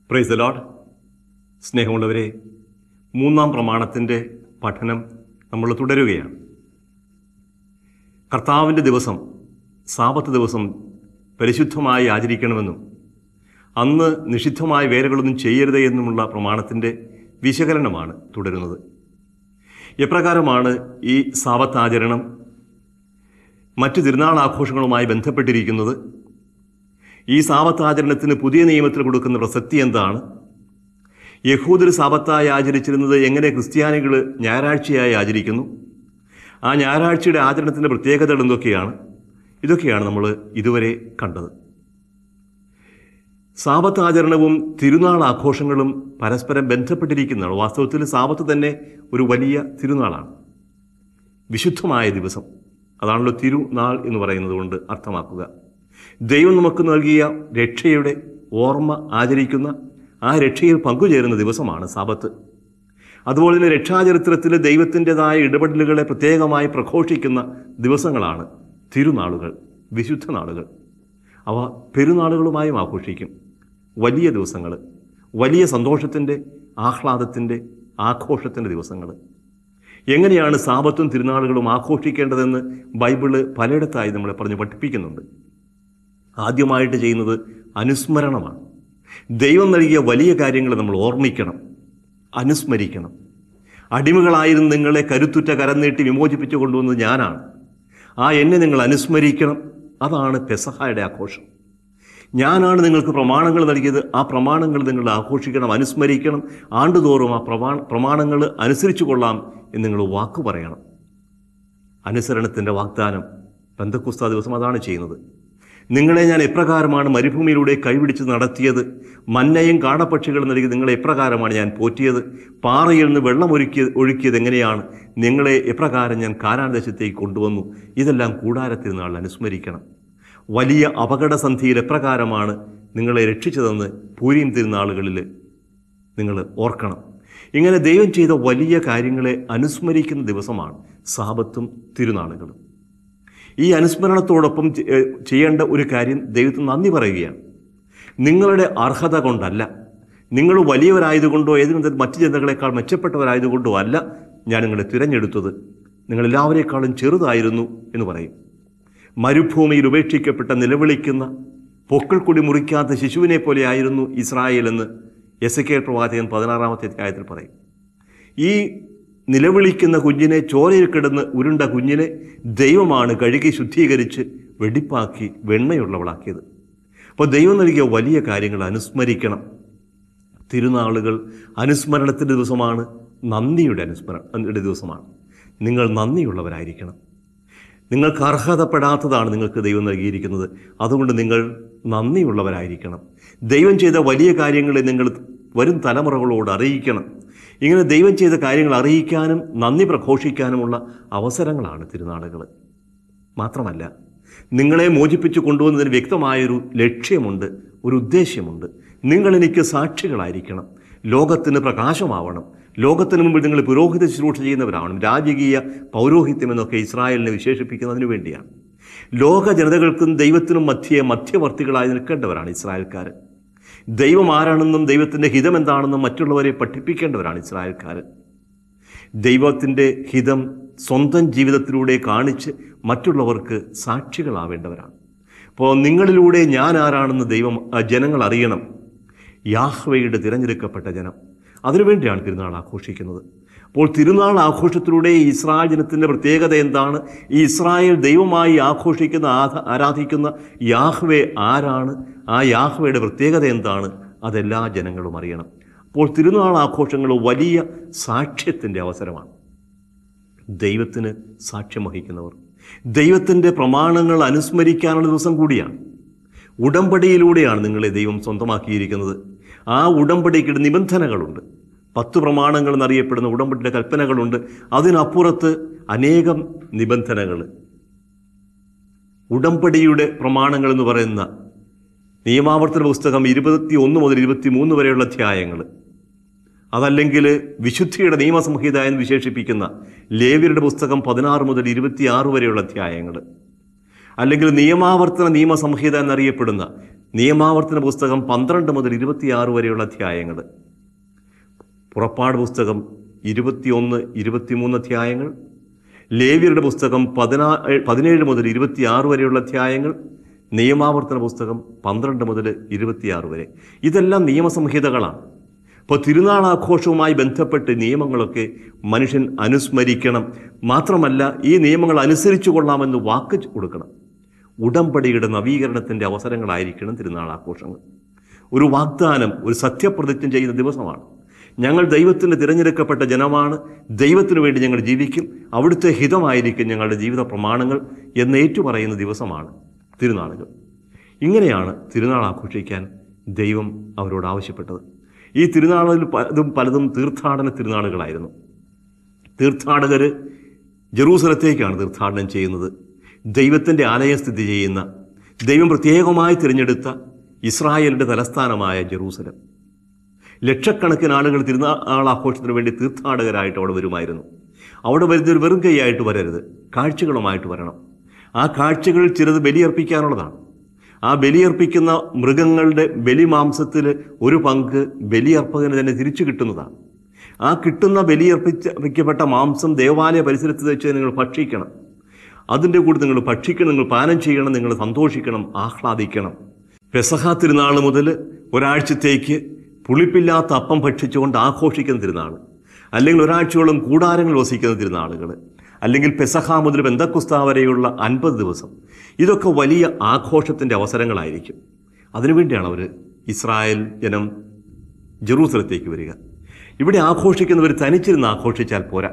praise the load സ്നേഹമുള്ളവരെ മൂന്നാം പ്രമാണത്തിൻ്റെ പഠനം നമ്മൾ തുടരുകയാണ് കർത്താവിൻ്റെ ദിവസം സാപത്ത് ദിവസം പരിശുദ്ധമായി ആചരിക്കണമെന്നും അന്ന് നിഷിദ്ധമായ വേലകളൊന്നും ചെയ്യരുത് എന്നുമുള്ള പ്രമാണത്തിൻ്റെ വിശകലനമാണ് തുടരുന്നത് എപ്രകാരമാണ് ഈ സാപത്ത് ആചരണം മറ്റ് തിരുനാൾ ആഘോഷങ്ങളുമായി ബന്ധപ്പെട്ടിരിക്കുന്നത് ഈ സാപത്ത് ആചരണത്തിന് പുതിയ നിയമത്തിൽ കൊടുക്കുന്ന പ്രസക്തി എന്താണ് യഹൂദർ സാപത്തായി ആചരിച്ചിരുന്നത് എങ്ങനെ ക്രിസ്ത്യാനികൾ ഞായറാഴ്ചയായി ആചരിക്കുന്നു ആ ഞായറാഴ്ചയുടെ ആചരണത്തിൻ്റെ പ്രത്യേകതകൾ എന്തൊക്കെയാണ് ഇതൊക്കെയാണ് നമ്മൾ ഇതുവരെ കണ്ടത് സാപത്ത് ആചരണവും തിരുനാൾ ആഘോഷങ്ങളും പരസ്പരം ബന്ധപ്പെട്ടിരിക്കുന്നതാണ് വാസ്തവത്തിൽ സാപത്ത് തന്നെ ഒരു വലിയ തിരുനാളാണ് വിശുദ്ധമായ ദിവസം അതാണല്ലോ തിരുനാൾ എന്ന് പറയുന്നത് കൊണ്ട് അർത്ഥമാക്കുക ദൈവം നമുക്ക് നൽകിയ രക്ഷയുടെ ഓർമ്മ ആചരിക്കുന്ന ആ രക്ഷയിൽ പങ്കുചേരുന്ന ദിവസമാണ് സാപത്ത് അതുപോലെ തന്നെ രക്ഷാചരിത്രത്തിൽ ദൈവത്തിൻ്റെതായ ഇടപെടലുകളെ പ്രത്യേകമായി പ്രഘോഷിക്കുന്ന ദിവസങ്ങളാണ് തിരുനാളുകൾ വിശുദ്ധ നാളുകൾ അവ പെരുന്നാളുകളുമായും ആഘോഷിക്കും വലിയ ദിവസങ്ങൾ വലിയ സന്തോഷത്തിൻ്റെ ആഹ്ലാദത്തിൻ്റെ ആഘോഷത്തിൻ്റെ ദിവസങ്ങൾ എങ്ങനെയാണ് സാപത്തും തിരുനാളുകളും ആഘോഷിക്കേണ്ടതെന്ന് ബൈബിള് പലയിടത്തായി നമ്മളെ പറഞ്ഞ് പഠിപ്പിക്കുന്നുണ്ട് ആദ്യമായിട്ട് ചെയ്യുന്നത് അനുസ്മരണമാണ് ദൈവം നൽകിയ വലിയ കാര്യങ്ങൾ നമ്മൾ ഓർമ്മിക്കണം അനുസ്മരിക്കണം അടിമകളായിരുന്ന നിങ്ങളെ കരുത്തുറ്റ കരം നീട്ടി വിമോചിപ്പിച്ചു കൊണ്ടുവന്നത് ഞാനാണ് ആ എന്നെ നിങ്ങൾ അനുസ്മരിക്കണം അതാണ് പെസഹായുടെ ആഘോഷം ഞാനാണ് നിങ്ങൾക്ക് പ്രമാണങ്ങൾ നൽകിയത് ആ പ്രമാണങ്ങൾ നിങ്ങൾ ആഘോഷിക്കണം അനുസ്മരിക്കണം ആണ്ടുതോറും ആ പ്രമാ പ്രമാണങ്ങൾ അനുസരിച്ചു കൊള്ളാം എന്ന് നിങ്ങൾ വാക്ക് പറയണം അനുസരണത്തിൻ്റെ വാഗ്ദാനം ബന്ധക്കുസ്ത ദിവസം അതാണ് ചെയ്യുന്നത് നിങ്ങളെ ഞാൻ എപ്രകാരമാണ് മരുഭൂമിയിലൂടെ കൈപിടിച്ച് നടത്തിയത് മന്നയും കാടപ്പക്ഷികളും നൽകി നിങ്ങളെ എപ്രകാരമാണ് ഞാൻ പോറ്റിയത് പാറയിൽ നിന്ന് വെള്ളം ഒരുക്കിയ ഒഴുക്കിയത് എങ്ങനെയാണ് നിങ്ങളെ എപ്രകാരം ഞാൻ കാരാദേശത്തേക്ക് കൊണ്ടുവന്നു ഇതെല്ലാം കൂടാരത്തിരുന്നാൾ അനുസ്മരിക്കണം വലിയ അപകടസന്ധിയിൽ എപ്രകാരമാണ് നിങ്ങളെ രക്ഷിച്ചതെന്ന് പൂരിയും തിരുനാളുകളിൽ നിങ്ങൾ ഓർക്കണം ഇങ്ങനെ ദൈവം ചെയ്ത വലിയ കാര്യങ്ങളെ അനുസ്മരിക്കുന്ന ദിവസമാണ് സാപത്തും തിരുനാളുകളും ഈ അനുസ്മരണത്തോടൊപ്പം ചെ- ഏ, ചെയ്യേണ്ട ഒരു കാര്യം ദൈവത്തിന് നന്ദി പറയുകയാണ് നിങ്ങളുടെ അർഹത കൊണ്ടല്ല നിങ്ങൾ വലിയവരായതുകൊണ്ടോ ഏതെങ്കിലും തരം മറ്റു ജനതകളെക്കാൾ മെച്ചപ്പെട്ടവരായതുകൊണ്ടോ അല്ല ഞാൻ നിങ്ങളെ തിരഞ്ഞെടുത്തത് നിങ്ങളെല്ലാവരേക്കാളും ചെറുതായിരുന്നു എന്ന് പറയും മരുഭൂമിയിൽ ഉപേക്ഷിക്കപ്പെട്ട നിലവിളിക്കുന്ന പൊക്കിൾ കുടി മുറിക്കാത്ത ശിശുവിനെ പോലെയായിരുന്നു ഇസ്രായേൽ എന്ന് എസ് കെ പ്രവാചകൻ പതിനാറാമത്തെ അധ്യായത്തിൽ പറയും ഈ നിലവിളിക്കുന്ന കുഞ്ഞിനെ ചോരയിൽ കിടന്ന് ഉരുണ്ട കുഞ്ഞിനെ ദൈവമാണ് കഴുകി ശുദ്ധീകരിച്ച് വെടിപ്പാക്കി വെണ്ണയുള്ളവളാക്കിയത് അപ്പോൾ ദൈവം നൽകിയ വലിയ കാര്യങ്ങൾ അനുസ്മരിക്കണം തിരുനാളുകൾ അനുസ്മരണത്തിൻ്റെ ദിവസമാണ് നന്ദിയുടെ അനുസ്മരണ ദിവസമാണ് നിങ്ങൾ നന്ദിയുള്ളവരായിരിക്കണം നിങ്ങൾക്ക് അർഹതപ്പെടാത്തതാണ് നിങ്ങൾക്ക് ദൈവം നൽകിയിരിക്കുന്നത് അതുകൊണ്ട് നിങ്ങൾ നന്ദിയുള്ളവരായിരിക്കണം ദൈവം ചെയ്ത വലിയ കാര്യങ്ങളെ നിങ്ങൾ വരും തലമുറകളോട് അറിയിക്കണം ഇങ്ങനെ ദൈവം ചെയ്ത കാര്യങ്ങൾ അറിയിക്കാനും നന്ദി പ്രഘോഷിക്കാനുമുള്ള അവസരങ്ങളാണ് തിരുനാളുകൾ മാത്രമല്ല നിങ്ങളെ മോചിപ്പിച്ചു കൊണ്ടുവന്നതിന് വ്യക്തമായൊരു ലക്ഷ്യമുണ്ട് ഒരു ഉദ്ദേശ്യമുണ്ട് നിങ്ങൾ എനിക്ക് സാക്ഷികളായിരിക്കണം ലോകത്തിന് പ്രകാശമാവണം ലോകത്തിന് മുമ്പിൽ നിങ്ങൾ പുരോഹിത ശുശ്രൂഷ ചെയ്യുന്നവരാവണം രാജകീയ പൗരോഹിത്യം എന്നൊക്കെ ഇസ്രായേലിനെ വിശേഷിപ്പിക്കുന്നതിന് വേണ്ടിയാണ് ലോക ജനതകൾക്കും ദൈവത്തിനും മധ്യേ മധ്യവർത്തികളായി നിൽക്കേണ്ടവരാണ് ഇസ്രായേൽക്കാർ ദൈവം ആരാണെന്നും ദൈവത്തിൻ്റെ ഹിതം എന്താണെന്നും മറ്റുള്ളവരെ പഠിപ്പിക്കേണ്ടവരാണ് ഇസ്രായേൽക്കാർ ദൈവത്തിൻ്റെ ഹിതം സ്വന്തം ജീവിതത്തിലൂടെ കാണിച്ച് മറ്റുള്ളവർക്ക് സാക്ഷികളാവേണ്ടവരാണ് അപ്പോൾ നിങ്ങളിലൂടെ ഞാൻ ആരാണെന്ന് ദൈവം ആ, ജനങ്ങൾ അറിയണം യാഹ്വയുടെ തിരഞ്ഞെടുക്കപ്പെട്ട ജനം അതിനുവേണ്ടിയാണ് തിരുനാൾ ആഘോഷിക്കുന്നത് അപ്പോൾ തിരുനാൾ ആഘോഷത്തിലൂടെ ഈ ഇസ്രായേൽ ജനത്തിൻ്റെ പ്രത്യേകത എന്താണ് ഈ ഇസ്രായേൽ ദൈവമായി ആഘോഷിക്കുന്ന ആധ ആരാധിക്കുന്ന യാഹ്വെ ആരാണ് ആ യാഹ്വയുടെ പ്രത്യേകത എന്താണ് അതെല്ലാ ജനങ്ങളും അറിയണം അപ്പോൾ തിരുനാൾ ആഘോഷങ്ങൾ വലിയ സാക്ഷ്യത്തിൻ്റെ അവസരമാണ് ദൈവത്തിന് സാക്ഷ്യം വഹിക്കുന്നവർ ദൈവത്തിൻ്റെ പ്രമാണങ്ങൾ അനുസ്മരിക്കാനുള്ള ദിവസം കൂടിയാണ് ഉടമ്പടിയിലൂടെയാണ് നിങ്ങളെ ദൈവം സ്വന്തമാക്കിയിരിക്കുന്നത് ആ ഉടമ്പടിക്ക് നിബന്ധനകളുണ്ട് പത്ത് പ്രമാണങ്ങൾ എന്നറിയപ്പെടുന്ന ഉടമ്പടിയുടെ കൽപ്പനകളുണ്ട് അതിനപ്പുറത്ത് അനേകം നിബന്ധനകൾ ഉടമ്പടിയുടെ പ്രമാണങ്ങൾ എന്ന് പറയുന്ന നിയമാവർത്തന പുസ്തകം ഇരുപത്തി ഒന്ന് മുതൽ ഇരുപത്തി മൂന്ന് വരെയുള്ള അധ്യായങ്ങൾ അതല്ലെങ്കിൽ വിശുദ്ധിയുടെ നിയമസംഹിത എന്ന് വിശേഷിപ്പിക്കുന്ന ലേവ്യരുടെ പുസ്തകം പതിനാറ് മുതൽ ഇരുപത്തിയാറ് വരെയുള്ള അധ്യായങ്ങൾ അല്ലെങ്കിൽ നിയമാവർത്തന നിയമസംഹിത എന്നറിയപ്പെടുന്ന നിയമാവർത്തന പുസ്തകം പന്ത്രണ്ട് മുതൽ ഇരുപത്തിയാറ് വരെയുള്ള അധ്യായങ്ങൾ പുറപ്പാട് പുസ്തകം ഇരുപത്തിയൊന്ന് ഇരുപത്തിമൂന്ന് അധ്യായങ്ങൾ ലേവ്യരുടെ പുസ്തകം പതിനാ പതിനേഴ് മുതൽ ഇരുപത്തിയാറ് വരെയുള്ള അധ്യായങ്ങൾ നിയമാവർത്തന പുസ്തകം പന്ത്രണ്ട് മുതൽ ഇരുപത്തിയാറ് വരെ ഇതെല്ലാം നിയമസംഹിതകളാണ് അപ്പോൾ തിരുനാൾ ആഘോഷവുമായി ബന്ധപ്പെട്ട് നിയമങ്ങളൊക്കെ മനുഷ്യൻ അനുസ്മരിക്കണം മാത്രമല്ല ഈ നിയമങ്ങൾ അനുസരിച്ചു കൊള്ളാമെന്ന് വാക്ക് കൊടുക്കണം ഉടമ്പടിയുടെ നവീകരണത്തിൻ്റെ അവസരങ്ങളായിരിക്കണം തിരുനാൾ ആഘോഷങ്ങൾ ഒരു വാഗ്ദാനം ഒരു സത്യപ്രതിജ്ഞ ചെയ്യുന്ന ദിവസമാണ് ഞങ്ങൾ ദൈവത്തിന് തിരഞ്ഞെടുക്കപ്പെട്ട ജനമാണ് ദൈവത്തിനു വേണ്ടി ഞങ്ങൾ ജീവിക്കും അവിടുത്തെ ഹിതമായിരിക്കും ഞങ്ങളുടെ ജീവിത പ്രമാണങ്ങൾ എന്ന് ഏറ്റുപറയുന്ന ദിവസമാണ് തിരുനാളുകൾ ഇങ്ങനെയാണ് തിരുനാൾ ആഘോഷിക്കാൻ ദൈവം അവരോട് ആവശ്യപ്പെട്ടത് ഈ തിരുനാളിൽ പലതും പലതും തീർത്ഥാടന തിരുനാളുകളായിരുന്നു തീർത്ഥാടകർ ജെറൂസലത്തേക്കാണ് തീർത്ഥാടനം ചെയ്യുന്നത് ദൈവത്തിൻ്റെ ആലയം സ്ഥിതി ചെയ്യുന്ന ദൈവം പ്രത്യേകമായി തിരഞ്ഞെടുത്ത ഇസ്രായേലിൻ്റെ തലസ്ഥാനമായ ജെറൂസലം ലക്ഷക്കണക്കിന് ആളുകൾ തിരുനാൾ ആഘോഷത്തിന് വേണ്ടി തീർത്ഥാടകരായിട്ട് അവിടെ വരുമായിരുന്നു അവിടെ വരുന്നൊരു വെറും കൈയായിട്ട് വരരുത് കാഴ്ചകളുമായിട്ട് വരണം ആ കാഴ്ചകൾ ചിലത് ബലിയർപ്പിക്കാനുള്ളതാണ് ആ ബലിയർപ്പിക്കുന്ന മൃഗങ്ങളുടെ ബലിമാംസത്തിൽ ഒരു പങ്ക് ബലിയർപ്പകന് തന്നെ തിരിച്ചു കിട്ടുന്നതാണ് ആ കിട്ടുന്ന ബലിയർപ്പിച്ച മാംസം ദേവാലയ പരിസരത്ത് വെച്ച് നിങ്ങൾ ഭക്ഷിക്കണം അതിൻ്റെ കൂടെ നിങ്ങൾ ഭക്ഷിക്കണം നിങ്ങൾ പാനം ചെയ്യണം നിങ്ങൾ സന്തോഷിക്കണം ആഹ്ലാദിക്കണം പെസഹ തിരുനാൾ മുതൽ ഒരാഴ്ചത്തേക്ക് പുളിപ്പില്ലാത്ത അപ്പം ഭക്ഷിച്ചുകൊണ്ട് ആഘോഷിക്കുന്ന തിരുനാൾ അല്ലെങ്കിൽ ഒരാഴ്ചയോളം കൂടാരങ്ങൾ വസിക്കുന്ന തിരുനാളുകൾ അല്ലെങ്കിൽ പെസഹ മുതൽ ബന്ധക്കുസ്ത വരെയുള്ള അൻപത് ദിവസം ഇതൊക്കെ വലിയ ആഘോഷത്തിൻ്റെ അവസരങ്ങളായിരിക്കും അതിനുവേണ്ടിയാണ് അവർ ഇസ്രായേൽ ജനം ജെറൂസലത്തേക്ക് വരിക ഇവിടെ ആഘോഷിക്കുന്നവർ തനിച്ചിരുന്ന് ആഘോഷിച്ചാൽ പോരാ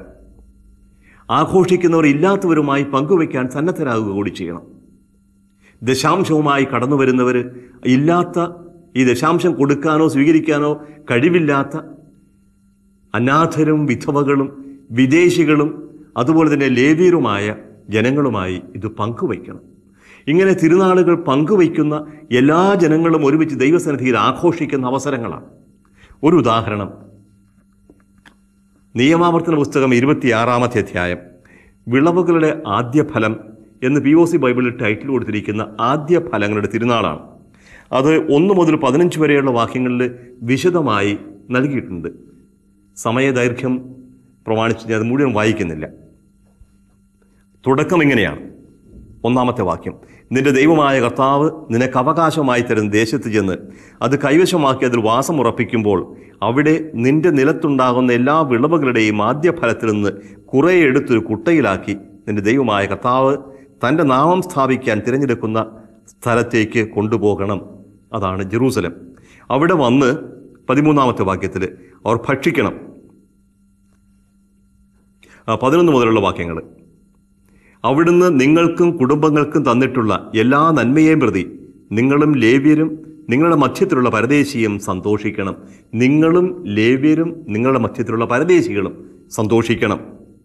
ആഘോഷിക്കുന്നവർ ഇല്ലാത്തവരുമായി പങ്കുവയ്ക്കാൻ സന്നദ്ധരാകുക കൂടി ചെയ്യണം ദശാംശവുമായി കടന്നു വരുന്നവർ ഇല്ലാത്ത ഈ ദശാംശം കൊടുക്കാനോ സ്വീകരിക്കാനോ കഴിവില്ലാത്ത അനാഥരും വിധവകളും വിദേശികളും അതുപോലെ തന്നെ ലേവ്യരുമായ ജനങ്ങളുമായി ഇത് പങ്കുവയ്ക്കണം ഇങ്ങനെ തിരുനാളുകൾ പങ്കുവയ്ക്കുന്ന എല്ലാ ജനങ്ങളും ഒരുമിച്ച് ദൈവസന്നിധിയിൽ ആഘോഷിക്കുന്ന അവസരങ്ങളാണ് ഒരു ഉദാഹരണം നിയമാവർത്തന പുസ്തകം ഇരുപത്തിയാറാമത്തെ അധ്യായം വിളവുകളുടെ ആദ്യ ഫലം എന്ന് പി ഒ സി ബൈബിളിൽ ടൈറ്റിൽ കൊടുത്തിരിക്കുന്ന ആദ്യ ഫലങ്ങളുടെ തിരുനാളാണ് അത് ഒന്ന് മുതൽ പതിനഞ്ച് വരെയുള്ള വാക്യങ്ങളിൽ വിശദമായി നൽകിയിട്ടുണ്ട് സമയദൈർഘ്യം പ്രമാണിച്ച് ഞാൻ അത് മുഴുവൻ വായിക്കുന്നില്ല തുടക്കം ഇങ്ങനെയാണ് ഒന്നാമത്തെ വാക്യം നിന്റെ ദൈവമായ കർത്താവ് നിനക്ക് അവകാശമായി തരുന്ന ദേശത്ത് ചെന്ന് അത് കൈവശമാക്കി അതിൽ വാസം ഉറപ്പിക്കുമ്പോൾ അവിടെ നിന്റെ നിലത്തുണ്ടാകുന്ന എല്ലാ വിളവുകളുടെയും ആദ്യ ഫലത്തിൽ നിന്ന് കുറേ എടുത്തൊരു കുട്ടയിലാക്കി നിന്റെ ദൈവമായ കർത്താവ് തൻ്റെ നാമം സ്ഥാപിക്കാൻ തിരഞ്ഞെടുക്കുന്ന സ്ഥലത്തേക്ക് കൊണ്ടുപോകണം അതാണ് ജെറൂസലം അവിടെ വന്ന് പതിമൂന്നാമത്തെ വാക്യത്തിൽ അവർ ഭക്ഷിക്കണം ആ, പതിനൊന്ന് മുതലുള്ള വാക്യങ്ങൾ അവിടുന്ന് നിങ്ങൾക്കും കുടുംബങ്ങൾക്കും തന്നിട്ടുള്ള എല്ലാ നന്മയെയും പ്രതി നിങ്ങളും ലേവ്യരും നിങ്ങളുടെ മധ്യത്തിലുള്ള പരദേശിയും സന്തോഷിക്കണം നിങ്ങളും ലേവ്യരും നിങ്ങളുടെ മധ്യത്തിലുള്ള പരദേശികളും സന്തോഷിക്കണം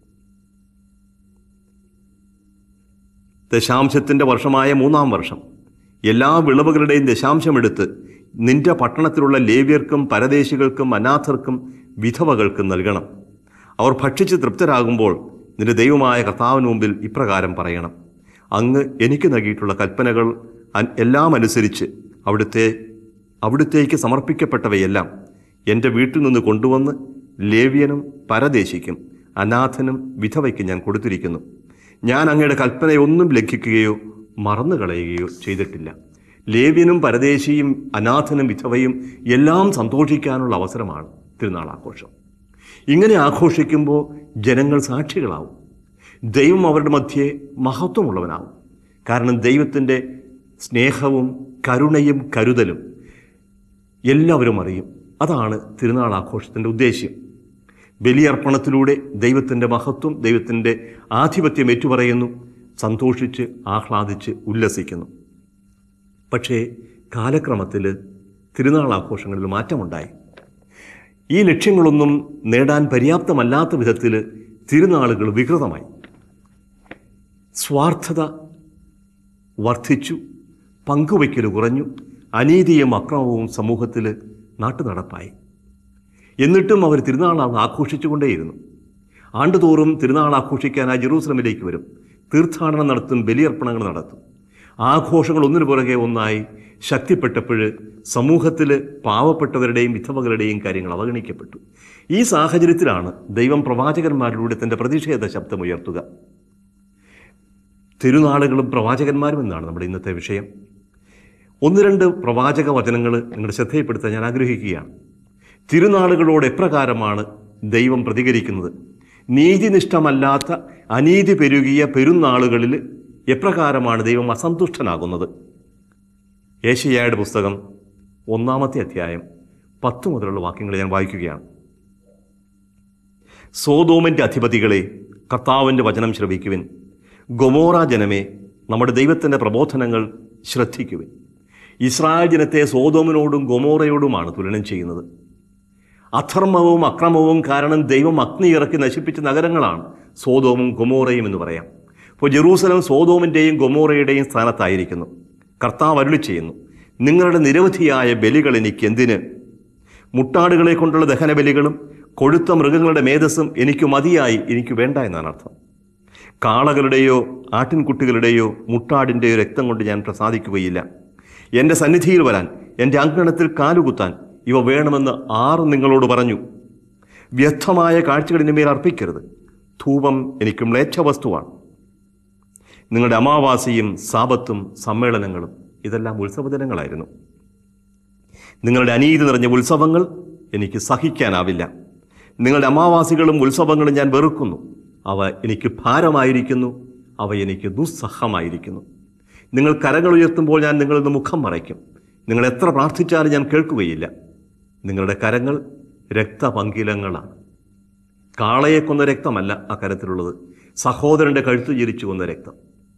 ദശാംശത്തിൻ്റെ വർഷമായ മൂന്നാം വർഷം എല്ലാ വിളവുകളുടെയും ദശാംശമെടുത്ത് നിന്റെ പട്ടണത്തിലുള്ള ലേവ്യർക്കും പരദേശികൾക്കും അനാഥർക്കും വിധവകൾക്കും നൽകണം അവർ ഭക്ഷിച്ച് തൃപ്തരാകുമ്പോൾ നിന്റെ ദൈവമായ കർത്താവിന് മുമ്പിൽ ഇപ്രകാരം പറയണം അങ്ങ് എനിക്ക് നൽകിയിട്ടുള്ള കൽപ്പനകൾ അൻ- എല്ലാം അനുസരിച്ച് അവിടുത്തെ അവിടുത്തേക്ക് സമർപ്പിക്കപ്പെട്ടവയെല്ലാം എൻ്റെ വീട്ടിൽ നിന്ന് കൊണ്ടുവന്ന് ലേവ്യനും പരദേശിക്കും അനാഥനും വിധവയ്ക്കും ഞാൻ കൊടുത്തിരിക്കുന്നു ഞാൻ അങ്ങയുടെ കൽപ്പനയൊന്നും ലംഘിക്കുകയോ മറന്നു കളയുകയോ ചെയ്തിട്ടില്ല ലേവ്യനും പരദേശിയും അനാഥനും വിധവയും എല്ലാം സന്തോഷിക്കാനുള്ള അവസരമാണ് തിരുനാൾ ആഘോഷം ഇങ്ങനെ ആഘോഷിക്കുമ്പോൾ ജനങ്ങൾ സാക്ഷികളാവും ദൈവം അവരുടെ മധ്യേ മഹത്വമുള്ളവനാവും കാരണം ദൈവത്തിൻ്റെ സ്നേഹവും കരുണയും കരുതലും എല്ലാവരും അറിയും അതാണ് തിരുനാൾ ആഘോഷത്തിൻ്റെ ഉദ്ദേശ്യം ബലിയർപ്പണത്തിലൂടെ ദൈവത്തിൻ്റെ മഹത്വം ദൈവത്തിൻ്റെ ആധിപത്യം ഏറ്റുപറയുന്നു സന്തോഷിച്ച് ആഹ്ലാദിച്ച് ഉല്ലസിക്കുന്നു പക്ഷേ കാലക്രമത്തിൽ തിരുനാൾ ആഘോഷങ്ങളിൽ മാറ്റമുണ്ടായി ഈ ലക്ഷ്യങ്ങളൊന്നും നേടാൻ പര്യാപ്തമല്ലാത്ത വിധത്തിൽ തിരുനാളുകൾ വികൃതമായി സ്വാർത്ഥത വർദ്ധിച്ചു പങ്കുവയ്ക്കൽ കുറഞ്ഞു അനീതിയും അക്രമവും സമൂഹത്തിൽ നാട്ടുനടപ്പായി എന്നിട്ടും അവർ തിരുനാൾ ആഘോഷിച്ചുകൊണ്ടേയിരുന്നു ആണ്ടുതോറും തിരുനാൾ ആഘോഷിക്കാനായി ജെറൂസലമിലേക്ക് വരും തീർത്ഥാടനം നടത്തും ബലിയർപ്പണങ്ങൾ നടത്തും ആഘോഷങ്ങൾ ഒന്നിനു പുറകെ ഒന്നായി ശക്തിപ്പെട്ടപ്പോൾ സമൂഹത്തിൽ പാവപ്പെട്ടവരുടെയും വിധവകളുടെയും കാര്യങ്ങൾ അവഗണിക്കപ്പെട്ടു ഈ സാഹചര്യത്തിലാണ് ദൈവം പ്രവാചകന്മാരിലൂടെ തൻ്റെ പ്രതിഷേധ ശബ്ദമുയർത്തുക തിരുനാളുകളും പ്രവാചകന്മാരും എന്നാണ് നമ്മുടെ ഇന്നത്തെ വിഷയം ഒന്ന് രണ്ട് പ്രവാചക വചനങ്ങൾ നിങ്ങളുടെ ശ്രദ്ധയിൽപ്പെടുത്താൻ ഞാൻ ആഗ്രഹിക്കുകയാണ് തിരുനാളുകളോട് എപ്രകാരമാണ് ദൈവം പ്രതികരിക്കുന്നത് നീതിനിഷ്ഠമല്ലാത്ത അനീതി പെരുകിയ പെരുന്നാളുകളിൽ എപ്രകാരമാണ് ദൈവം അസന്തുഷ്ടനാകുന്നത് ഏഷ്യയുടെ പുസ്തകം ഒന്നാമത്തെ അധ്യായം പത്ത് മുതലുള്ള വാക്യങ്ങൾ ഞാൻ വായിക്കുകയാണ് സോതോമിൻ്റെ അധിപതികളെ കർത്താവിൻ്റെ വചനം ശ്രവിക്കുവിൻ ഗൊമോറ ജനമേ നമ്മുടെ ദൈവത്തിൻ്റെ പ്രബോധനങ്ങൾ ശ്രദ്ധിക്കുവിൻ ഇസ്രായേൽ ജനത്തെ സോതോമിനോടും ഗൊമോറയോടുമാണ് തുലനം ചെയ്യുന്നത് അധർമ്മവും അക്രമവും കാരണം ദൈവം അഗ്നി ഇറക്കി നശിപ്പിച്ച നഗരങ്ങളാണ് സോതോമും ഗൊമോറയും എന്ന് പറയാം അപ്പോൾ ജെറൂസലം സോതോമിൻ്റെയും ഗൊമോറയുടെയും സ്ഥാനത്തായിരിക്കുന്നു കർത്താവ് അരുളി ചെയ്യുന്നു നിങ്ങളുടെ നിരവധിയായ ബലികൾ എനിക്ക് എന്തിന് മുട്ടാടുകളെ കൊണ്ടുള്ള ദഹനബലികളും കൊഴുത്ത മൃഗങ്ങളുടെ മേധസ്സും എനിക്ക് മതിയായി എനിക്ക് വേണ്ട എന്നാണ് അർത്ഥം കാളകളുടെയോ ആട്ടിൻകുട്ടികളുടെയോ മുട്ടാടിൻ്റെയോ രക്തം കൊണ്ട് ഞാൻ പ്രസാദിക്കുകയില്ല എൻ്റെ സന്നിധിയിൽ വരാൻ എൻ്റെ അങ്കണത്തിൽ കാലുകുത്താൻ ഇവ വേണമെന്ന് ആറ് നിങ്ങളോട് പറഞ്ഞു വ്യർത്ഥമായ കാഴ്ചകളിന് മേൽ അർപ്പിക്കരുത് ധൂപം എനിക്ക് മ്ലേച്ഛ വസ്തുവാണ് നിങ്ങളുടെ അമാവാസിയും സാപത്തും സമ്മേളനങ്ങളും ഇതെല്ലാം ഉത്സവദിനങ്ങളായിരുന്നു നിങ്ങളുടെ അനീതി നിറഞ്ഞ ഉത്സവങ്ങൾ എനിക്ക് സഹിക്കാനാവില്ല നിങ്ങളുടെ അമാവാസികളും ഉത്സവങ്ങളും ഞാൻ വെറുക്കുന്നു അവ എനിക്ക് ഭാരമായിരിക്കുന്നു അവ എനിക്ക് ദുസ്സഹമായിരിക്കുന്നു നിങ്ങൾ കരങ്ങൾ ഉയർത്തുമ്പോൾ ഞാൻ നിങ്ങളിൽ നിന്ന് മുഖം മറയ്ക്കും നിങ്ങൾ എത്ര പ്രാർത്ഥിച്ചാലും ഞാൻ കേൾക്കുകയില്ല നിങ്ങളുടെ കരങ്ങൾ രക്തപങ്കിലങ്ങളാണ് കാളയെ കൊന്ന രക്തമല്ല ആ കരത്തിലുള്ളത് സഹോദരന്റെ കഴുത്തു ചിരിച്ചു കൊന്ന രക്തം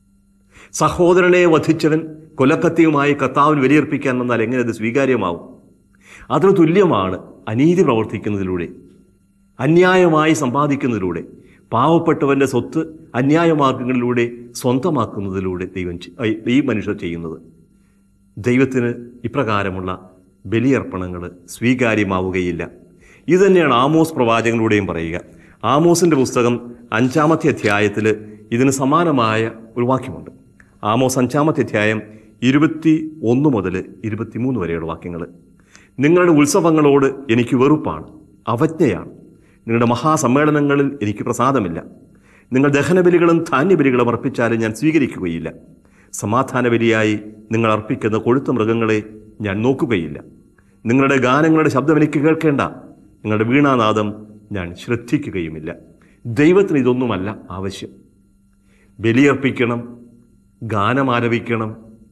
സഹോദരനെ വധിച്ചവൻ കൊലക്കത്തിയുമായി കർത്താവിന് ബലിയർപ്പിക്കാൻ വന്നാൽ എങ്ങനെ അത് സ്വീകാര്യമാവും അതിന് തുല്യമാണ് അനീതി പ്രവർത്തിക്കുന്നതിലൂടെ അന്യായമായി സമ്പാദിക്കുന്നതിലൂടെ പാവപ്പെട്ടവന്റെ സ്വത്ത് അന്യായ മാർഗങ്ങളിലൂടെ സ്വന്തമാക്കുന്നതിലൂടെ ദൈവം ചെ- ഐ- ഈ മനുഷ്യർ ചെയ്യുന്നത് ദൈവത്തിന് ഇപ്രകാരമുള്ള ബലിയർപ്പണങ്ങൾ സ്വീകാര്യമാവുകയില്ല ഇതുതന്നെയാണ് ആമോസ് പ്രവാചകനിലൂടെയും പറയുക ആമോസിൻ്റെ പുസ്തകം അഞ്ചാമത്തെ അധ്യായത്തിൽ ഇതിന് സമാനമായ ഒരു വാക്യമുണ്ട് ആമോസ് അഞ്ചാമത്തെ അധ്യായം ഇരുപത്തി ഒന്ന് മുതൽ ഇരുപത്തിമൂന്ന് വരെയുള്ള വാക്യങ്ങൾ നിങ്ങളുടെ ഉത്സവങ്ങളോട് എനിക്ക് വെറുപ്പാണ് അവജ്ഞയാണ് നിങ്ങളുടെ മഹാസമ്മേളനങ്ങളിൽ എനിക്ക് പ്രസാദമില്ല നിങ്ങൾ ദഹനബലികളും ധാന്യബലികളും അർപ്പിച്ചാലും ഞാൻ സ്വീകരിക്കുകയില്ല സമാധാന ബലിയായി നിങ്ങൾ അർപ്പിക്കുന്ന കൊഴുത്ത മൃഗങ്ങളെ ഞാൻ നോക്കുകയില്ല നിങ്ങളുടെ ഗാനങ്ങളുടെ ശബ്ദം എനിക്ക് കേൾക്കേണ്ട നിങ്ങളുടെ വീണാനാദം ഞാൻ ശ്രദ്ധിക്കുകയുമില്ല ദൈവത്തിന് ഇതൊന്നുമല്ല ആവശ്യം ബലിയർപ്പിക്കണം ഗാനം ആലപിക്കണം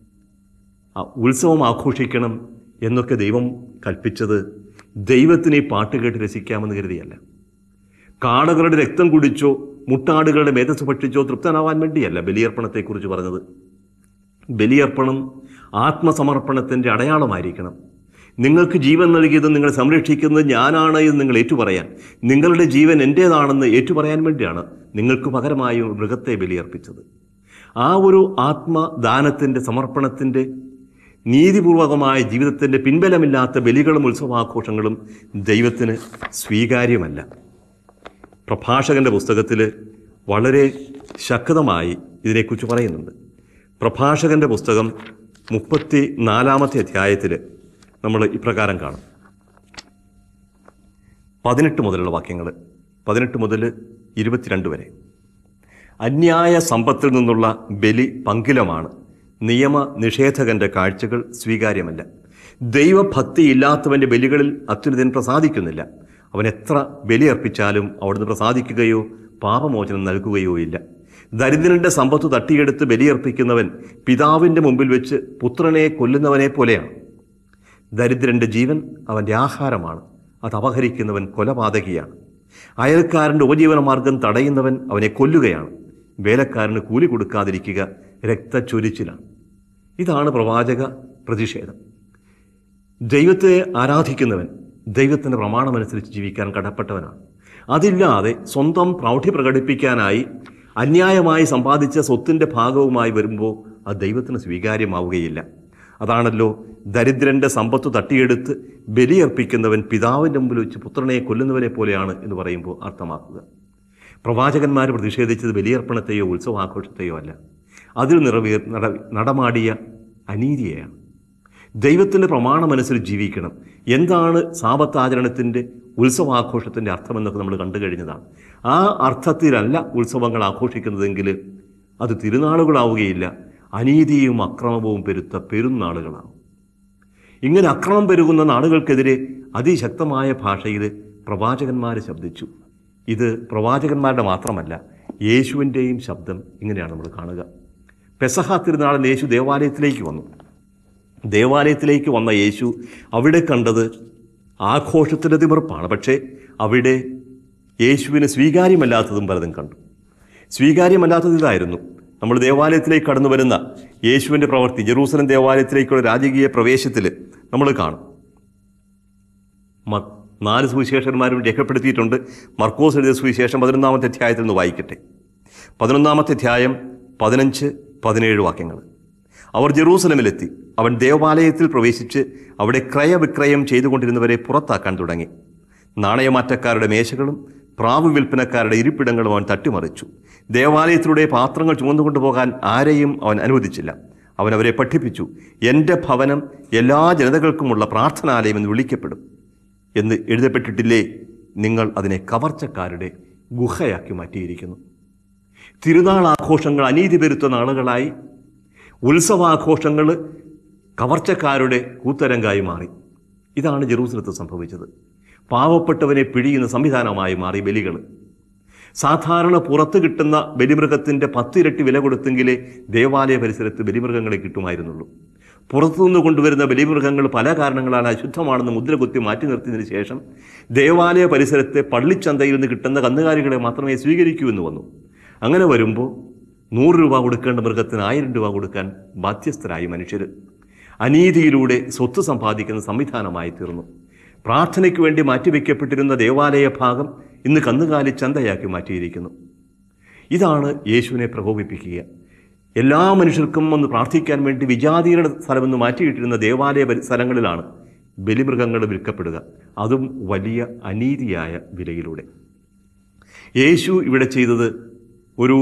ആ ഉത്സവം ആഘോഷിക്കണം എന്നൊക്കെ ദൈവം കൽപ്പിച്ചത് ദൈവത്തിന് ഈ പാട്ട് കേട്ട് രസിക്കാമെന്ന് കരുതിയല്ല കാടകളുടെ രക്തം കുടിച്ചോ മുട്ടാടുകളുടെ മേധസ് ഭക്ഷിച്ചോ തൃപ്തനാവാൻ വേണ്ടിയല്ല ബലിയർപ്പണത്തെക്കുറിച്ച് പറഞ്ഞത് ബലിയർപ്പണം ആത്മസമർപ്പണത്തിൻ്റെ അടയാളമായിരിക്കണം നിങ്ങൾക്ക് ജീവൻ നൽകിയത് നിങ്ങൾ സംരക്ഷിക്കുന്നത് ഞാനാണ് എന്ന് നിങ്ങൾ ഏറ്റുപറയാൻ നിങ്ങളുടെ ജീവൻ എൻ്റേതാണെന്ന് ഏറ്റുപറയാൻ വേണ്ടിയാണ് നിങ്ങൾക്ക് പകരമായി ഒരു മൃഗത്തെ ബലിയർപ്പിച്ചത് ആ ഒരു ആത്മദാനത്തിൻ്റെ സമർപ്പണത്തിൻ്റെ നീതിപൂർവകമായ ജീവിതത്തിൻ്റെ പിൻബലമില്ലാത്ത ബലികളും ഉത്സവാഘോഷങ്ങളും ദൈവത്തിന് സ്വീകാര്യമല്ല പ്രഭാഷകന്റെ പുസ്തകത്തിൽ വളരെ ശക്തമായി ഇതിനെക്കുറിച്ച് പറയുന്നുണ്ട് പ്രഭാഷകന്റെ പുസ്തകം മുപ്പത്തി നാലാമത്തെ അധ്യായത്തിൽ നമ്മൾ ഇപ്രകാരം കാണും പതിനെട്ട് മുതലുള്ള വാക്യങ്ങൾ പതിനെട്ട് മുതൽ ഇരുപത്തിരണ്ട് വരെ അന്യായ സമ്പത്തിൽ നിന്നുള്ള ബലി പങ്കിലമാണ് നിയമ നിഷേധകന്റെ കാഴ്ചകൾ സ്വീകാര്യമല്ല ദൈവഭക്തിയില്ലാത്തവന്റെ ബലികളിൽ അത്യുന്നതൻ പ്രസാദിക്കുന്നില്ല അവൻ എത്ര ബലി അർപ്പിച്ചാലും അവിടുന്ന് പ്രസാദിക്കുകയോ പാപമോചനം നൽകുകയോ ഇല്ല ദരിദ്രന്റെ സമ്പത്ത് തട്ടിയെടുത്ത് ബലിയർപ്പിക്കുന്നവൻ പിതാവിൻ്റെ മുമ്പിൽ വെച്ച് പുത്രനെ കൊല്ലുന്നവനെ പോലെയാണ് ദരിദ്രന്റെ ജീവൻ അവൻ്റെ ആഹാരമാണ് അത് അപഹരിക്കുന്നവൻ കൊലപാതകിയാണ് അയൽക്കാരൻ്റെ ഉപജീവന മാർഗം തടയുന്നവൻ അവനെ കൊല്ലുകയാണ് വേലക്കാരന് കൂലി കൊടുക്കാതിരിക്കുക രക്തച്ചൊരിച്ചിലാണ് ഇതാണ് പ്രവാചക പ്രതിഷേധം ദൈവത്തെ ആരാധിക്കുന്നവൻ ദൈവത്തിൻ്റെ പ്രമാണമനുസരിച്ച് ജീവിക്കാൻ കടപ്പെട്ടവനാണ് അതില്ലാതെ സ്വന്തം പ്രൗഢി പ്രകടിപ്പിക്കാനായി അന്യായമായി സമ്പാദിച്ച സ്വത്തിൻ്റെ ഭാഗവുമായി വരുമ്പോൾ അത് ദൈവത്തിന് സ്വീകാര്യമാവുകയില്ല അതാണല്ലോ ദരിദ്രന്റെ സമ്പത്ത് തട്ടിയെടുത്ത് ബലിയർപ്പിക്കുന്നവൻ പിതാവിൻ്റെ മുമ്പിൽ വെച്ച് പുത്രനെ കൊല്ലുന്നവനെ പോലെയാണ് എന്ന് പറയുമ്പോൾ അർത്ഥമാക്കുക പ്രവാചകന്മാർ പ്രതിഷേധിച്ചത് ബലിയർപ്പണത്തെയോ ഉത്സവാഘോഷത്തെയോ അല്ല അതിൽ നിറവേ നട നടമാടിയ അനീതിയെയാണ് ദൈവത്തിൻ്റെ പ്രമാണമനുസരിച്ച് ജീവിക്കണം എന്താണ് സാപത്താചരണത്തിൻ്റെ ഉത്സവാഘോഷത്തിൻ്റെ അർത്ഥമെന്നൊക്കെ നമ്മൾ കണ്ടു കഴിഞ്ഞതാണ് ആ അർത്ഥത്തിലല്ല ഉത്സവങ്ങൾ ആഘോഷിക്കുന്നതെങ്കിൽ അത് തിരുനാളുകളാവുകയില്ല അനീതിയും അക്രമവും പെരുത്ത പെരുന്നാളുകളാവും ഇങ്ങനെ അക്രമം പെരുകുന്ന നാടുകൾക്കെതിരെ അതിശക്തമായ ഭാഷയിൽ പ്രവാചകന്മാർ ശബ്ദിച്ചു ഇത് പ്രവാചകന്മാരുടെ മാത്രമല്ല യേശുവിൻ്റെയും ശബ്ദം ഇങ്ങനെയാണ് നമ്മൾ കാണുക പെസഹ തിരുനാളിൽ യേശു ദേവാലയത്തിലേക്ക് വന്നു ദേവാലയത്തിലേക്ക് വന്ന യേശു അവിടെ കണ്ടത് ആഘോഷത്തിൻ്റെ തിമിർപ്പാണ് പക്ഷേ അവിടെ യേശുവിന് സ്വീകാര്യമല്ലാത്തതും പലതും കണ്ടു സ്വീകാര്യമല്ലാത്തത് ഇതായിരുന്നു നമ്മൾ ദേവാലയത്തിലേക്ക് കടന്നു വരുന്ന യേശുവിൻ്റെ പ്രവൃത്തി ജെറൂസലം ദേവാലയത്തിലേക്കുള്ള രാജകീയ പ്രവേശത്തിൽ നമ്മൾ കാണും മ- നാല് സുവിശേഷന്മാരും രേഖപ്പെടുത്തിയിട്ടുണ്ട് മർക്കോസ് എഴുതിയ സുവിശേഷം പതിനൊന്നാമത്തെ അധ്യായത്തിൽ നിന്ന് വായിക്കട്ടെ പതിനൊന്നാമത്തെ അധ്യായം പതിനഞ്ച് പതിനേഴ് വാക്യങ്ങൾ അവർ ജെറൂസലമിലെത്തി അവൻ ദേവാലയത്തിൽ പ്രവേശിച്ച് അവിടെ ക്രയവിക്രയം ചെയ്തുകൊണ്ടിരുന്നവരെ പുറത്താക്കാൻ തുടങ്ങി നാണയമാറ്റക്കാരുടെ മേശകളും പ്രാവ് വിൽപ്പനക്കാരുടെ ഇരിപ്പിടങ്ങളും അവൻ തട്ടിമറിച്ചു ദേവാലയത്തിലൂടെ പാത്രങ്ങൾ ചുമന്നുകൊണ്ടു പോകാൻ ആരെയും അവൻ അനുവദിച്ചില്ല അവൻ അവരെ പഠിപ്പിച്ചു എൻ്റെ ഭവനം എല്ലാ ജനതകൾക്കുമുള്ള പ്രാർത്ഥനാലയം എന്ന് വിളിക്കപ്പെടും എന്ന് എഴുതപ്പെട്ടിട്ടില്ലേ നിങ്ങൾ അതിനെ കവർച്ചക്കാരുടെ ഗുഹയാക്കി മാറ്റിയിരിക്കുന്നു തിരുനാൾ ആഘോഷങ്ങൾ അനീതി പെരുത്ത നാളുകളായി ഉത്സവാഘോഷങ്ങൾ കവർച്ചക്കാരുടെ കൂത്തരങ്കായി മാറി ഇതാണ് ജെറൂസലത്ത് സംഭവിച്ചത് പാവപ്പെട്ടവനെ പിഴിയുന്ന സംവിധാനമായി മാറി ബലികൾ സാധാരണ പുറത്ത് കിട്ടുന്ന ബലിമൃഗത്തിൻ്റെ പത്തിരട്ടി വില കൊടുത്തെങ്കിലേ ദേവാലയ പരിസരത്ത് ബലിമൃഗങ്ങളെ കിട്ടുമായിരുന്നുള്ളൂ പുറത്തുനിന്ന് കൊണ്ടുവരുന്ന ബലിമൃഗങ്ങൾ പല കാരണങ്ങളാൽ അശുദ്ധമാണെന്ന് മുദ്ര കുത്തി മാറ്റി നിർത്തിയതിനു ശേഷം ദേവാലയ പരിസരത്തെ പള്ളിച്ചന്തയിൽ നിന്ന് കിട്ടുന്ന കന്നുകാലികളെ മാത്രമേ സ്വീകരിക്കൂ എന്ന് വന്നു അങ്ങനെ വരുമ്പോൾ നൂറ് രൂപ കൊടുക്കേണ്ട മൃഗത്തിന് ആയിരം രൂപ കൊടുക്കാൻ ബാധ്യസ്ഥരായി മനുഷ്യർ അനീതിയിലൂടെ സ്വത്ത് സമ്പാദിക്കുന്ന സംവിധാനമായി തീർന്നു പ്രാർത്ഥനയ്ക്ക് വേണ്ടി മാറ്റിവെക്കപ്പെട്ടിരുന്ന ദേവാലയ ഭാഗം ഇന്ന് കന്നുകാലി ചന്തയാക്കി മാറ്റിയിരിക്കുന്നു ഇതാണ് യേശുവിനെ പ്രകോപിപ്പിക്കുക എല്ലാ മനുഷ്യർക്കും ഒന്ന് പ്രാർത്ഥിക്കാൻ വേണ്ടി വിജാതിയുടെ സ്ഥലമെന്ന് മാറ്റിയിട്ടിരുന്ന ദേവാലയ പരി- സ്ഥലങ്ങളിലാണ് ബലിമൃഗങ്ങൾ വിൽക്കപ്പെടുക അതും വലിയ അനീതിയായ വിലയിലൂടെ യേശു ഇവിടെ ചെയ്തത് ഒരു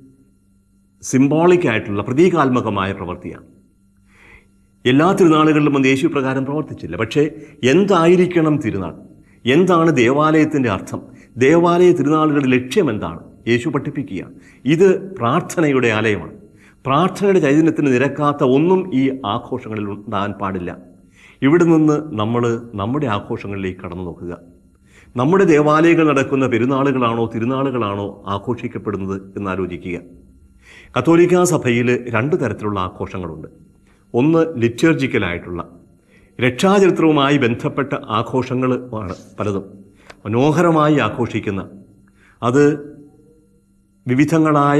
സിംബോളിക് ആയിട്ടുള്ള പ്രതീകാത്മകമായ പ്രവൃത്തിയാണ് എല്ലാ തിരുനാളുകളിലും ഒന്ന് യേശു പ്രകാരം പ്രവർത്തിച്ചില്ല പക്ഷേ എന്തായിരിക്കണം തിരുനാൾ എന്താണ് ദേവാലയത്തിൻ്റെ അർത്ഥം ദേവാലയ തിരുനാളുകളുടെ ലക്ഷ്യം എന്താണ് യേശു പഠിപ്പിക്കുക ഇത് പ്രാർത്ഥനയുടെ ആലയമാണ് പ്രാർത്ഥനയുടെ ചൈതന്യത്തിന് നിരക്കാത്ത ഒന്നും ഈ ആഘോഷങ്ങളിൽ ഉണ്ടാകാൻ പാടില്ല ഇവിടെ നിന്ന് നമ്മൾ നമ്മുടെ ആഘോഷങ്ങളിലേക്ക് കടന്നു നോക്കുക നമ്മുടെ ദേവാലയങ്ങൾ നടക്കുന്ന പെരുന്നാളുകളാണോ തിരുനാളുകളാണോ ആഘോഷിക്കപ്പെടുന്നത് എന്നാലോചിക്കുക കത്തോലിക്കാ സഭയിൽ രണ്ട് തരത്തിലുള്ള ആഘോഷങ്ങളുണ്ട് ഒന്ന് ലിറ്റേർജിക്കലായിട്ടുള്ള രക്ഷാചരിത്രവുമായി ബന്ധപ്പെട്ട ആഘോഷങ്ങൾ ആണ് പലതും മനോഹരമായി ആഘോഷിക്കുന്ന അത് വിവിധങ്ങളായ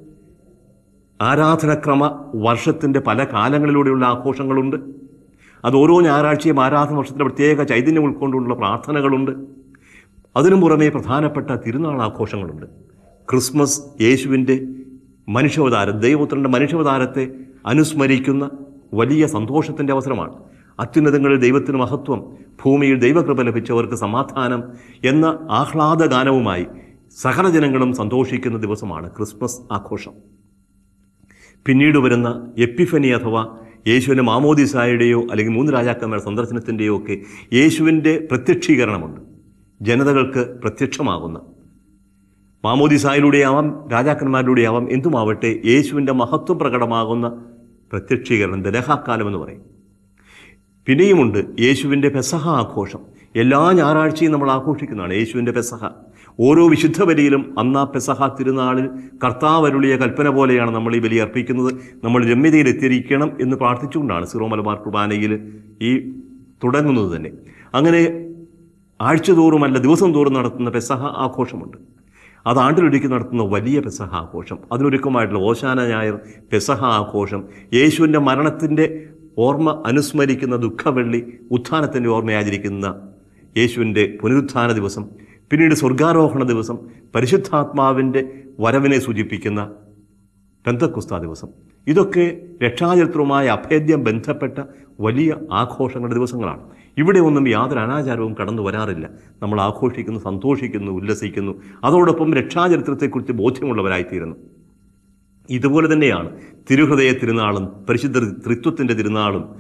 ആരാധനക്രമ വർഷത്തിൻ്റെ പല കാലങ്ങളിലൂടെയുള്ള ആഘോഷങ്ങളുണ്ട് അത് ഓരോ ഞായറാഴ്ചയും ആരാധന വർഷത്തിൻ്റെ പ്രത്യേക ചൈതന്യം ഉൾക്കൊണ്ടുള്ള പ്രാർത്ഥനകളുണ്ട് അതിനു പുറമെ പ്രധാനപ്പെട്ട തിരുനാൾ ആഘോഷങ്ങളുണ്ട് ക്രിസ്മസ് യേശുവിൻ്റെ മനുഷ്യാവതാരം ദൈവപുത്രൻ്റെ മനുഷ്യാവതാരത്തെ അനുസ്മരിക്കുന്ന വലിയ സന്തോഷത്തിൻ്റെ അവസരമാണ് അത്യുന്നതങ്ങളിൽ ദൈവത്തിന് മഹത്വം ഭൂമിയിൽ ദൈവകൃപ ലഭിച്ചവർക്ക് സമാധാനം എന്ന ആഹ്ലാദ ഗാനവുമായി സകല ജനങ്ങളും സന്തോഷിക്കുന്ന ദിവസമാണ് ക്രിസ്മസ് ആഘോഷം പിന്നീട് വരുന്ന എപ്പിഫനി അഥവാ യേശുവിൻ്റെ മാമോദിസായുടെയോ അല്ലെങ്കിൽ മൂന്ന് രാജാക്കന്മാരുടെ സന്ദർശനത്തിൻ്റെയോ ഒക്കെ യേശുവിൻ്റെ പ്രത്യക്ഷീകരണമുണ്ട് ജനതകൾക്ക് പ്രത്യക്ഷമാകുന്ന മാമോദിസായിലൂടെയാവാം രാജാക്കന്മാരിലൂടെയാവാം എന്തുമാവട്ടെ യേശുവിൻ്റെ മഹത്വം പ്രകടമാകുന്ന പ്രത്യക്ഷീകരണം ദലഹാക്കാലം എന്ന് പറയും പിന്നെയുമുണ്ട് യേശുവിൻ്റെ പെസഹ ആഘോഷം എല്ലാ ഞായറാഴ്ചയും നമ്മൾ ആഘോഷിക്കുന്നതാണ് യേശുവിൻ്റെ പെസഹ ഓരോ വിശുദ്ധ ബലിയിലും അന്നാ പെസഹ തിരുനാളിൽ കർത്താവ് അരുളിയ കൽപ്പന പോലെയാണ് നമ്മൾ ഈ ബലി അർപ്പിക്കുന്നത് നമ്മൾ രമ്യതയിൽ എത്തിയിരിക്കണം എന്ന് പ്രാർത്ഥിച്ചുകൊണ്ടാണ് സിറോ മലബാർ കുർബാനയിൽ ഈ തുടങ്ങുന്നത് തന്നെ അങ്ങനെ ആഴ്ചതോറുമല്ല ദിവസം തോറും നടത്തുന്ന പെസഹ ആഘോഷമുണ്ട് അത് ആണ്ടിലൊരിക്കൽ നടത്തുന്ന വലിയ പെസഹ ആഘോഷം അതിനൊരുക്കമായിട്ടുള്ള ഓശാന ഞായർ പെസഹ ആഘോഷം യേശുവിൻ്റെ മരണത്തിൻ്റെ ഓർമ്മ അനുസ്മരിക്കുന്ന ദുഃഖവെള്ളി ഉത്ഥാനത്തിൻ്റെ ഓർമ്മ ആചരിക്കുന്ന യേശുവിൻ്റെ പുനരുത്ഥാന ദിവസം പിന്നീട് സ്വർഗാരോഹണ ദിവസം പരിശുദ്ധാത്മാവിൻ്റെ വരവിനെ സൂചിപ്പിക്കുന്ന പെന്തക്കുസ്ത ദിവസം ഇതൊക്കെ രക്ഷാചരിത്രവുമായി അഭേദ്യം ബന്ധപ്പെട്ട വലിയ ആഘോഷങ്ങളുടെ ദിവസങ്ങളാണ് ഇവിടെ ഒന്നും യാതൊരു അനാചാരവും കടന്നു വരാറില്ല നമ്മൾ ആഘോഷിക്കുന്നു സന്തോഷിക്കുന്നു ഉല്ലസിക്കുന്നു അതോടൊപ്പം രക്ഷാചരിത്രത്തെക്കുറിച്ച് ബോധ്യമുള്ളവരായിത്തീരുന്നു ഇതുപോലെ തന്നെയാണ് തിരുഹൃദയ തിരുനാളും പരിശുദ്ധ ത്രിത്വത്തിൻ്റെ തിരുനാളും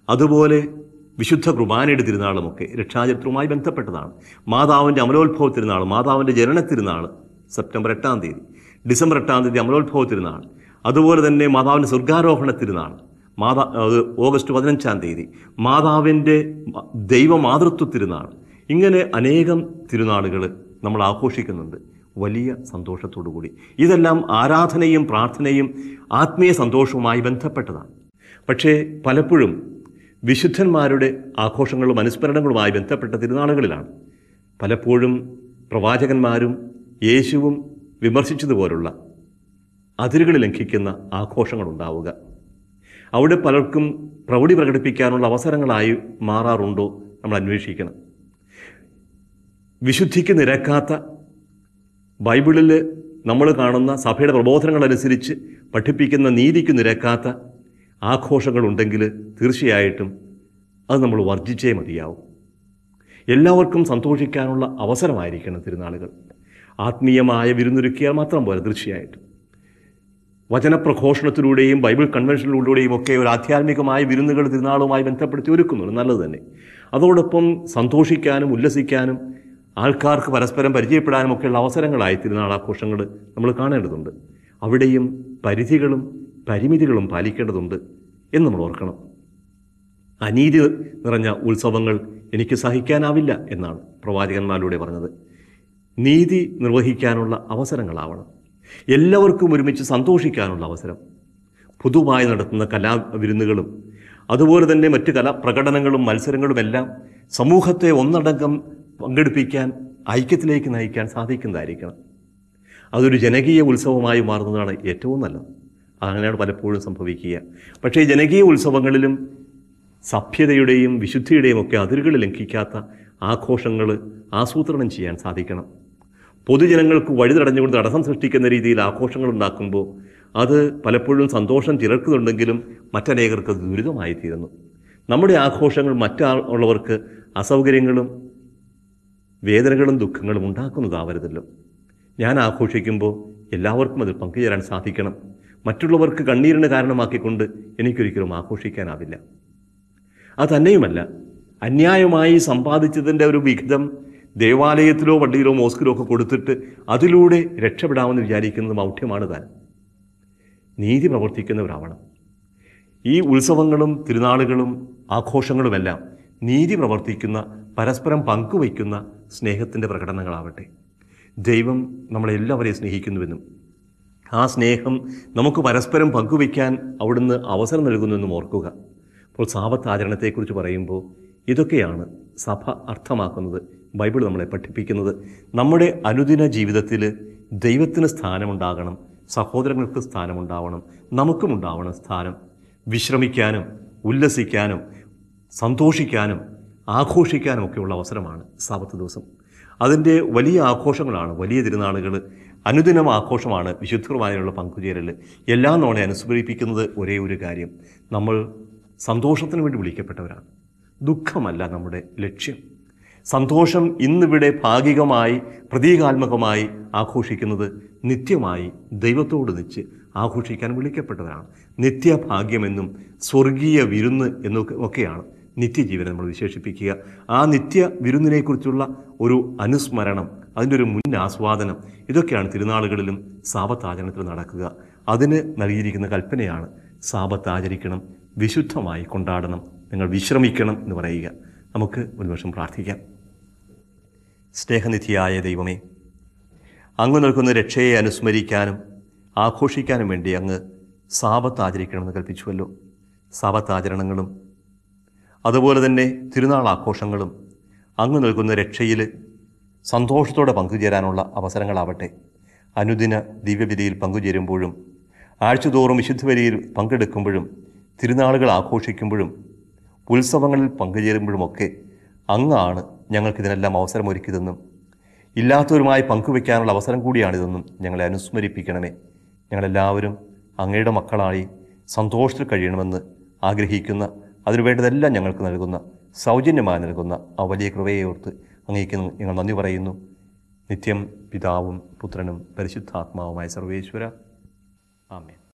അതുപോലെ വിശുദ്ധ കുർബാനയുടെ തിരുനാളുമൊക്കെ രക്ഷാചരിത്രവുമായി ബന്ധപ്പെട്ടതാണ് മാതാവിൻ്റെ അമലോത്ഭവ തിരുനാൾ മാതാവിൻ്റെ ജനന തിരുനാൾ സെപ്റ്റംബർ എട്ടാം തീയതി ഡിസംബർ എട്ടാം തീയതി അമലോത്ഭവ തിരുനാൾ അതുപോലെ തന്നെ മാതാവിൻ്റെ സ്വർഗാരോഹണ തിരുനാൾ മാതാ അത് ഓഗസ്റ്റ് പതിനഞ്ചാം തീയതി മാതാവിൻ്റെ ദൈവമാതൃത്വ തിരുനാൾ ഇങ്ങനെ അനേകം തിരുനാളുകൾ നമ്മൾ ആഘോഷിക്കുന്നുണ്ട് വലിയ സന്തോഷത്തോടു കൂടി ഇതെല്ലാം ആരാധനയും പ്രാർത്ഥനയും ആത്മീയ സന്തോഷവുമായി ബന്ധപ്പെട്ടതാണ് പക്ഷേ പലപ്പോഴും വിശുദ്ധന്മാരുടെ ആഘോഷങ്ങളും അനുസ്മരണങ്ങളുമായി ബന്ധപ്പെട്ട തിരുനാളുകളിലാണ് പലപ്പോഴും പ്രവാചകന്മാരും യേശുവും വിമർശിച്ചതുപോലുള്ള അതിരുകൾ ലംഘിക്കുന്ന ആഘോഷങ്ങൾ ഉണ്ടാവുക അവിടെ പലർക്കും പ്രൗഢി പ്രകടിപ്പിക്കാനുള്ള അവസരങ്ങളായി മാറാറുണ്ടോ നമ്മൾ അന്വേഷിക്കണം വിശുദ്ധിക്ക് നിരക്കാത്ത ബൈബിളിൽ നമ്മൾ കാണുന്ന സഭയുടെ പ്രബോധനങ്ങളനുസരിച്ച് പഠിപ്പിക്കുന്ന നീതിക്ക് നിരക്കാത്ത ആഘോഷങ്ങളുണ്ടെങ്കിൽ തീർച്ചയായിട്ടും അത് നമ്മൾ വർജിച്ചേ മതിയാവും എല്ലാവർക്കും സന്തോഷിക്കാനുള്ള അവസരമായിരിക്കണം തിരുനാളുകൾ ആത്മീയമായ വിരുന്നൊരുക്കിയാൽ മാത്രം പോലെ തീർച്ചയായിട്ടും വചനപ്രഘോഷണത്തിലൂടെയും ബൈബിൾ കൺവെൻഷനിലൂടെയും ഒക്കെ ഒരു ആധ്യാത്മികമായ വിരുന്നുകൾ തിരുനാളുമായി ബന്ധപ്പെടുത്തി ഒരുക്കുന്നുണ്ട് നല്ലത് തന്നെ അതോടൊപ്പം സന്തോഷിക്കാനും ഉല്ലസിക്കാനും ആൾക്കാർക്ക് പരസ്പരം പരിചയപ്പെടാനും ഒക്കെയുള്ള അവസരങ്ങളായി തിരുനാൾ ആഘോഷങ്ങൾ നമ്മൾ കാണേണ്ടതുണ്ട് അവിടെയും പരിധികളും പരിമിതികളും പാലിക്കേണ്ടതുണ്ട് എന്ന് നമ്മൾ ഓർക്കണം അനീതി നിറഞ്ഞ ഉത്സവങ്ങൾ എനിക്ക് സഹിക്കാനാവില്ല എന്നാണ് പ്രവാചകന്മാരിലൂടെ പറഞ്ഞത് നീതി നിർവഹിക്കാനുള്ള അവസരങ്ങളാവണം എല്ലാവർക്കും ഒരുമിച്ച് സന്തോഷിക്കാനുള്ള അവസരം പൊതുവായി നടത്തുന്ന കലാവിരുന്നുകളും അതുപോലെ തന്നെ മറ്റ് കലാ പ്രകടനങ്ങളും മത്സരങ്ങളുമെല്ലാം സമൂഹത്തെ ഒന്നടങ്കം പങ്കെടുപ്പിക്കാൻ ഐക്യത്തിലേക്ക് നയിക്കാൻ സാധിക്കുന്നതായിരിക്കണം അതൊരു ജനകീയ ഉത്സവമായി മാറുന്നതാണ് ഏറ്റവും നല്ലത് അങ്ങനെയാണ് പലപ്പോഴും സംഭവിക്കുക പക്ഷേ ഈ ജനകീയ ഉത്സവങ്ങളിലും സഭ്യതയുടെയും വിശുദ്ധിയുടെയും ഒക്കെ അതിരുകൾ ലംഘിക്കാത്ത ആഘോഷങ്ങൾ ആസൂത്രണം ചെയ്യാൻ സാധിക്കണം പൊതുജനങ്ങൾക്ക് വഴി തടഞ്ഞുകൊണ്ട് തടസ്സം സൃഷ്ടിക്കുന്ന രീതിയിൽ ആഘോഷങ്ങൾ ഉണ്ടാക്കുമ്പോൾ അത് പലപ്പോഴും സന്തോഷം ചിലർക്കുന്നുണ്ടെങ്കിലും മറ്റനേകർക്ക് അത് ദുരിതമായി തീരുന്നു നമ്മുടെ ആഘോഷങ്ങൾ മറ്റുള്ളവർക്ക് അസൗകര്യങ്ങളും വേദനകളും ദുഃഖങ്ങളും ഉണ്ടാക്കുന്നതാവരുതല്ലോ ഞാൻ ആഘോഷിക്കുമ്പോൾ എല്ലാവർക്കും അതിൽ പങ്കുചേരാൻ സാധിക്കണം മറ്റുള്ളവർക്ക് കണ്ണീരിന് കാരണമാക്കിക്കൊണ്ട് എനിക്കൊരിക്കലും ആഘോഷിക്കാനാവില്ല അത് തന്നെയുമല്ല അന്യായമായി സമ്പാദിച്ചതിൻ്റെ ഒരു വിഹിതം ദേവാലയത്തിലോ പള്ളിയിലോ മോസ്കിലോ ഒക്കെ കൊടുത്തിട്ട് അതിലൂടെ രക്ഷപ്പെടാമെന്ന് വിചാരിക്കുന്നത് മൗഢ്യമാണ് താൻ നീതി പ്രവർത്തിക്കുന്നവരാവണം ഈ ഉത്സവങ്ങളും തിരുനാളുകളും ആഘോഷങ്ങളുമെല്ലാം നീതി പ്രവർത്തിക്കുന്ന പരസ്പരം പങ്കുവയ്ക്കുന്ന സ്നേഹത്തിൻ്റെ പ്രകടനങ്ങളാവട്ടെ ദൈവം നമ്മളെല്ലാവരെയും സ്നേഹിക്കുന്നുവെന്നും ആ സ്നേഹം നമുക്ക് പരസ്പരം പങ്കുവയ്ക്കാൻ അവിടുന്ന് അവസരം നൽകുന്നുവെന്നും ഓർക്കുക അപ്പോൾ സാപത്ത് ആചരണത്തെക്കുറിച്ച് പറയുമ്പോൾ ഇതൊക്കെയാണ് സഭ അർത്ഥമാക്കുന്നത് ബൈബിൾ നമ്മളെ പഠിപ്പിക്കുന്നത് നമ്മുടെ അനുദിന ജീവിതത്തിൽ ദൈവത്തിന് സ്ഥാനമുണ്ടാകണം സഹോദരങ്ങൾക്ക് സ്ഥാനമുണ്ടാവണം നമുക്കും ഉണ്ടാവണം സ്ഥാനം വിശ്രമിക്കാനും ഉല്ലസിക്കാനും സന്തോഷിക്കാനും ആഘോഷിക്കാനും ഒക്കെയുള്ള അവസരമാണ് സാപത്ത് ദിവസം അതിൻ്റെ വലിയ ആഘോഷങ്ങളാണ് വലിയ തിരുനാളുകൾ അനുദിനം ആഘോഷമാണ് വിശുദ്ധ കുർബാനയിലുള്ള പങ്കുചേരൽ എല്ലാ നോണെ അനുസ്മരിപ്പിക്കുന്നത് ഒരേ ഒരു കാര്യം നമ്മൾ സന്തോഷത്തിന് വേണ്ടി വിളിക്കപ്പെട്ടവരാണ് ദുഃഖമല്ല നമ്മുടെ ലക്ഷ്യം സന്തോഷം ഇന്നിവിടെ ഭാഗികമായി പ്രതീകാത്മകമായി ആഘോഷിക്കുന്നത് നിത്യമായി ദൈവത്തോട് നിച്ച് ആഘോഷിക്കാൻ വിളിക്കപ്പെട്ടവരാണ് നിത്യഭാഗ്യമെന്നും സ്വർഗീയ വിരുന്ന് എന്നൊക്കെ ഒക്കെയാണ് നിത്യജീവനെ നമ്മൾ വിശേഷിപ്പിക്കുക ആ നിത്യ വിരുന്നിനെക്കുറിച്ചുള്ള ഒരു അനുസ്മരണം അതിൻ്റെ ഒരു മുൻ ആസ്വാദനം ഇതൊക്കെയാണ് തിരുനാളുകളിലും സാപത്താചരണത്തിലും നടക്കുക അതിന് നൽകിയിരിക്കുന്ന കൽപ്പനയാണ് സാപത്ത് ആചരിക്കണം വിശുദ്ധമായി കൊണ്ടാടണം നിങ്ങൾ വിശ്രമിക്കണം എന്ന് പറയുക നമുക്ക് ഒരു നിമിഷം പ്രാർത്ഥിക്കാം സ്നേഹനിധിയായ ദൈവമേ അങ്ങ് നൽകുന്ന രക്ഷയെ അനുസ്മരിക്കാനും ആഘോഷിക്കാനും വേണ്ടി അങ്ങ് സാപത്ത് ആചരിക്കണമെന്ന് കൽപ്പിച്ചുവല്ലോ സാപത്ത് ആചരണങ്ങളും അതുപോലെ തന്നെ തിരുനാൾ ആഘോഷങ്ങളും അങ്ങ് നൽകുന്ന രക്ഷയിൽ സന്തോഷത്തോടെ പങ്കുചേരാനുള്ള അവസരങ്ങളാവട്ടെ അനുദിന ദിവ്യവിധിയിൽ പങ്കുചേരുമ്പോഴും ആഴ്ചതോറും വിശുദ്ധവരിയിൽ പങ്കെടുക്കുമ്പോഴും തിരുനാളുകൾ ആഘോഷിക്കുമ്പോഴും ഉത്സവങ്ങളിൽ പങ്കുചേരുമ്പോഴുമൊക്കെ അങ്ങാണ് ഞങ്ങൾക്കിതിനെല്ലാം അവസരമൊരുക്കിയതെന്നും ഇല്ലാത്തവരുമായി പങ്കുവെക്കാനുള്ള അവസരം കൂടിയാണിതെന്നും ഞങ്ങളെ അനുസ്മരിപ്പിക്കണമേ ഞങ്ങളെല്ലാവരും അങ്ങയുടെ മക്കളായി സന്തോഷത്തിൽ കഴിയണമെന്ന് ആഗ്രഹിക്കുന്ന അതിനു വേണ്ടതെല്ലാം ഞങ്ങൾക്ക് നൽകുന്ന സൗജന്യമായി നൽകുന്ന ആ വലിയ കൃപയെ ഓർത്ത് അങ്ങേക്ക് ഞങ്ങൾ നന്ദി പറയുന്നു നിത്യം പിതാവും പുത്രനും പരിശുദ്ധാത്മാവുമായ സർവേശ്വര ആമേൻ